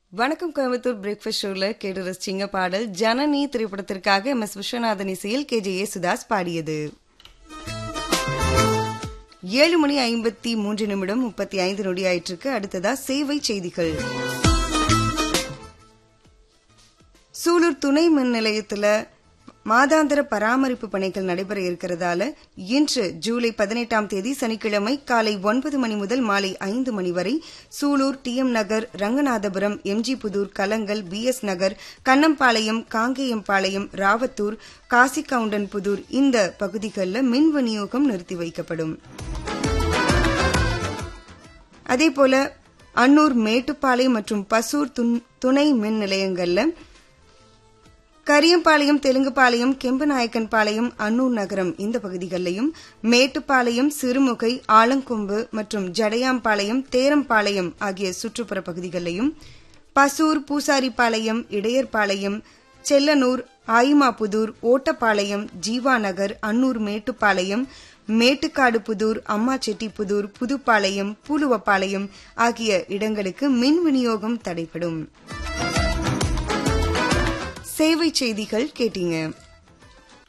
வணக்கம் கோயம்புத்தூர் பிரேக்ஃபாஸ்ட் ஷோவில் கேட்டு ரசிச்சிங்க பாடல் ஜனனி திரைப்படத்திற்காக எம் எஸ் விஸ்வநாதன் இசையில் கே ஜே யேசுதாஸ் பாடியது ஏழு மணி ஐம்பத்தி மூன்று நிமிடம் முப்பத்தி ஐந்து நொடி ஆயிட்டிருக்கு அடுத்ததா சேவை செய்திகள் சூலூர் துணை மின் நிலையத்தில் மாதாந்திர பராமரிப்பு பணிகள் நடைபெற இருக்கிறதால இன்று ஜூலை பதினெட்டாம் தேதி சனிக்கிழமை காலை ஒன்பது மணி முதல் மாலை ஐந்து மணி வரை Sulur T M Nagar Ranganathapuram MG Pudur Kalangal P S Nagar Kannampalayam Kangeyampalayam Ravathur Kasigoundan Pudur இந்த பகுதிகளில் மின் விநியோகம் நிறுத்தி வைக்கப்படும் அதேபோல அன்னூர் மேட்டுப்பாளையம் மற்றும் பசூர் துணை மின் நிலையங்கள்ல கரியம்பாளையம் தெலுங்குபாளையம் கெம்பநாயக்கன் பாளையம் அன்னூர் நகரம் இந்த பகுதிகளிலையும் மேட்டுப்பாளையம் சிறுமுகை ஆலங்கொம்பு மற்றும் ஜடையாம்பாளையம் தேரம்பாளையம் ஆகிய சுற்றுப்புற பகுதிகளிலையும் பசூர் பூசாரிப்பாளையம் இடையர்பாளையம் செல்லனூர் ஆயிமாபுதூர் ஓட்டப்பாளையம் ஜீவா நகர் அன்னூர் மேட்டுப்பாளையம் மேட்டுக்காடு புதூர் அம்மாச்செட்டிப்புதூர் புதுப்பாளையம் பூலுவப்பாளையம் ஆகிய இடங்களுக்கு மின் விநியோகம் தடைப்படும் சேவை செய்திகள் கேட்டீங்க